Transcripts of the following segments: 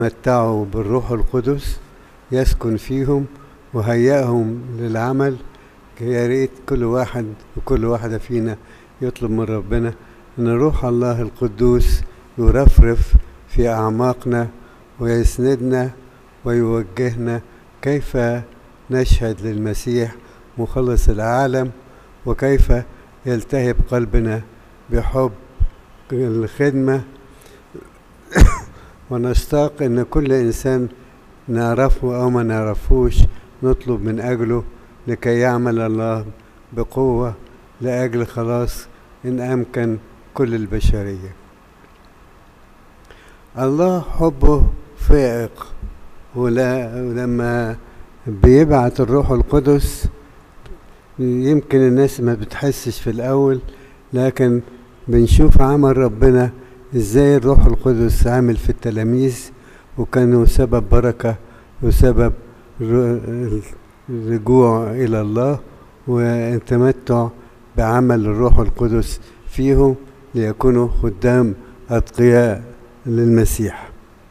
متعوا بالروح القدس يسكن فيهم وهيئهم للعمل يا ريت كل واحد وكل واحدة فينا يطلب من ربنا أن روح الله القدوس يرفرف في أعماقنا ويسندنا ويوجهنا كيف نشهد للمسيح مخلص العالم وكيف يلتهب قلبنا بحب الخدمة ونشتاق أن كل إنسان نعرفه أو ما نعرفوش نطلب من أجله لكي يعمل الله بقوة لأجل خلاص إن أمكن كل البشرية الله حبه فائق ولا ولما بيبعت الروح القدس يمكن الناس ما بتحسش في الأول لكن بنشوف عمل ربنا ازاي الروح القدس عامل في التلاميذ وكانوا سبب بركة وسبب رجوع إلى الله والتمتع بعمل الروح القدس فيهم ليكونوا خدام أتقياء للمسيح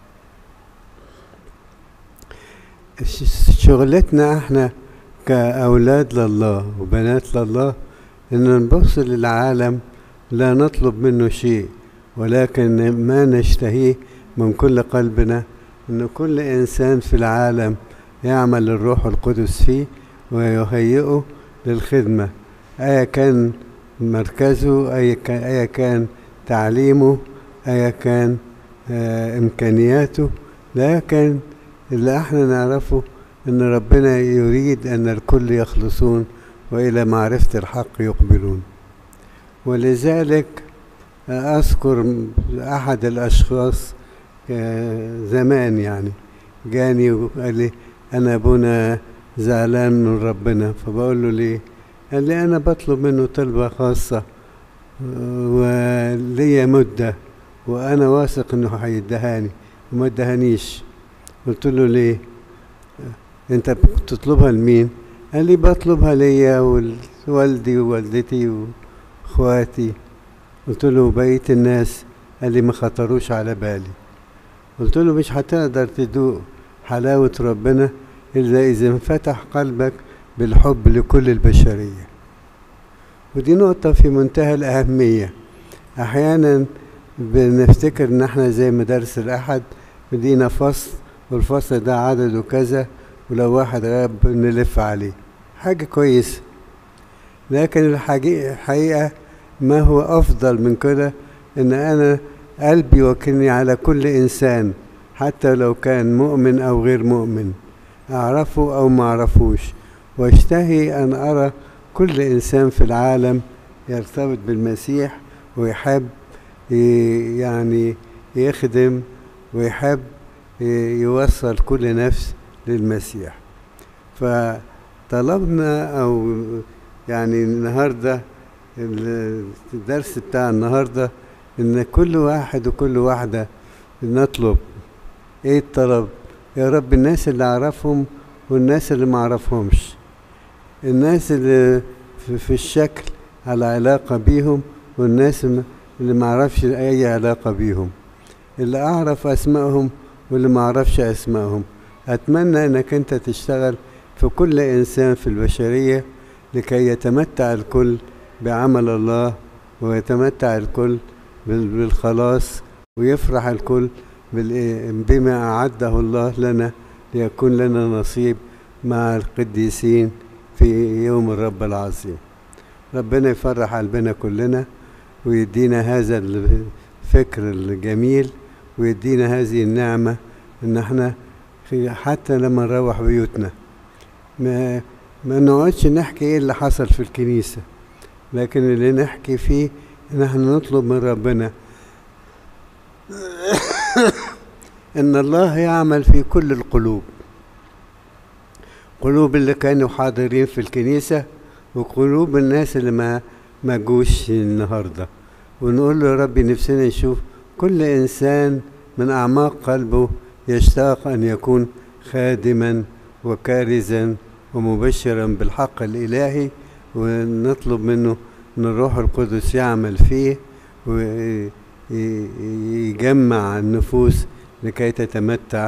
شغلتنا احنا كأولاد لله وبنات لله إن نبص للعالم لا نطلب منه شيء ولكن ما نشتهيه من كل قلبنا أن كل إنسان في العالم يعمل الروح القدس فيه ويهيئه للخدمة أيا كان مركزه أيا كان, أي كان تعليمه أيا كان آه إمكانياته لكن اللي احنا نعرفه أن ربنا يريد أن الكل يخلصون وإلى معرفة الحق يقبلون ولذلك أذكر أحد الأشخاص زمان يعني جاني وقال لي أنا أبونا زعلان من ربنا فبقول له ليه؟ قال لي أنا بطلب منه طلبة خاصة وليا مدة وأنا واثق إنه هيدهاني وما ادهانيش قلت له ليه؟ أنت بتطلبها لمين؟ قال لي بطلبها ليا ووالدي ووالدتي واخواتي قلت له بقية الناس قال لي ما خطروش على بالي قلت له مش هتقدر تدوق حلاوة ربنا إلا إذا انفتح قلبك بالحب لكل البشرية ودي نقطة في منتهى الأهمية أحيانا بنفتكر إن احنا زي مدارس الأحد بدينا فصل والفصل ده عدده كذا ولو واحد غاب نلف عليه حاجة كويسة لكن الحقيقة ما هو أفضل من كده إن أنا قلبي وكلني على كل إنسان حتى لو كان مؤمن أو غير مؤمن أعرفه أو ما أعرفوش واشتهي أن أرى كل إنسان في العالم يرتبط بالمسيح ويحب يعني يخدم ويحب يوصل كل نفس للمسيح فطلبنا أو يعني النهارده الدرس بتاع النهارده ان كل واحد وكل واحده نطلب ايه الطلب يا رب الناس اللي اعرفهم والناس اللي ما اعرفهمش الناس اللي في الشكل على علاقه بيهم والناس اللي ما اعرفش اي علاقه بيهم اللي اعرف اسمائهم واللي ما اعرفش اسمائهم اتمنى انك انت تشتغل في كل انسان في البشريه لكي يتمتع الكل بعمل الله ويتمتع الكل بالخلاص ويفرح الكل بما أعده الله لنا ليكون لنا نصيب مع القديسين في يوم الرب العظيم ربنا يفرح قلبنا كلنا ويدينا هذا الفكر الجميل ويدينا هذه النعمة ان احنا حتى لما نروح بيوتنا ما ما نقعدش نحكي ايه اللي حصل في الكنيسة لكن اللي نحكي فيه ان احنا نطلب من ربنا ان الله يعمل في كل القلوب قلوب اللي كانوا حاضرين في الكنيسة وقلوب الناس اللي ما ما جوش النهاردة ونقول له يا ربي نفسنا نشوف كل إنسان من أعماق قلبه يشتاق أن يكون خادما وكارزا ومبشرا بالحق الإلهي ونطلب منه أن الروح القدس يعمل فيه ويجمع النفوس لكي تتمتع